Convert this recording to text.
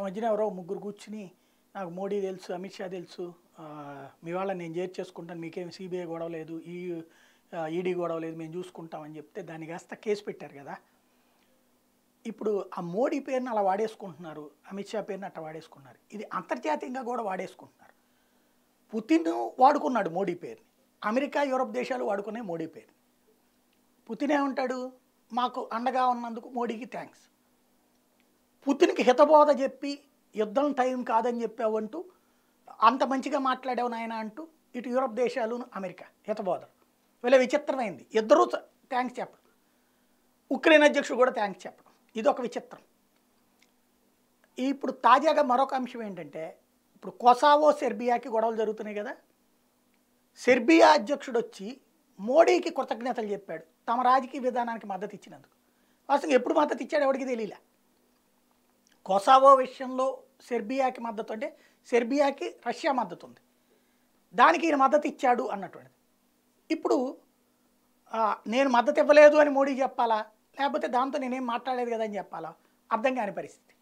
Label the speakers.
Speaker 1: మధ్యన ఎవరో ముగ్గురు కూర్చుని నాకు మోడీ తెలుసు అమిత్ షా తెలుసు ఆ, మీ వాళ్ళని నేను చేర్చి చేసుకుంటాను మీకేం సిబిఐ గొడవ లేదు ఈ ఈడీ గొడవ లేదు మేము చూసుకుంటామని చెప్తే దాన్ని కాస్త కేసు పెట్టారు కదా ఇప్పుడు ఆ మోడీ పేరుని అలా వాడేసుకుంటున్నారు అమిత్ షా పేరుని అట్లా వాడేసుకున్నారు ఇది అంతర్జాతీయంగా కూడా వాడేసుకుంటున్నారు పుతిన్ వాడుకున్నాడు మోడీ పేరుని అమెరికా యూరప్ దేశాలు వాడుకునే మోడీ పేరుని పుతిన్ ఏమంటాడు మాకు అండగా ఉన్నందుకు మోడీకి థ్యాంక్స్ పుతిన్కి హితబోధ చెప్పి యుద్ధం టైం కాదని చెప్పావంటూ అంత మంచిగా మాట్లాడావు నాయన అంటూ ఇటు యూరప్ దేశాలు అమెరికా హితబోధ వీళ్ళ విచిత్రమైంది ఇద్దరూ థ్యాంక్స్ చెప్పడం ఉక్రెయిన్ అధ్యక్షుడు కూడా థ్యాంక్స్ చెప్పడం ఇది ఒక విచిత్రం ఇప్పుడు తాజాగా మరొక అంశం ఏంటంటే ఇప్పుడు కొసావో సెర్బియాకి గొడవలు జరుగుతున్నాయి కదా సెర్బియా అధ్యక్షుడు వచ్చి మోడీకి కృతజ్ఞతలు చెప్పాడు తమ రాజకీయ విధానానికి మద్దతు ఇచ్చినందుకు అసలు ఎప్పుడు మద్దతు ఇచ్చాడు ఎవరికి తెలియలే కొసావో విషయంలో సెర్బియాకి మద్దతు అంటే సెర్బియాకి రష్యా మద్దతు ఉంది దానికి ఈయన మద్దతు ఇచ్చాడు అన్నటువంటిది ఇప్పుడు ఆ, నేను మద్దతు ఇవ్వలేదు అని మోడీ చెప్పాలా లేకపోతే దాంతో నేనేం మాట్లాడలేదు కదా అని చెప్పాలా అర్థం కాని పరిస్థితి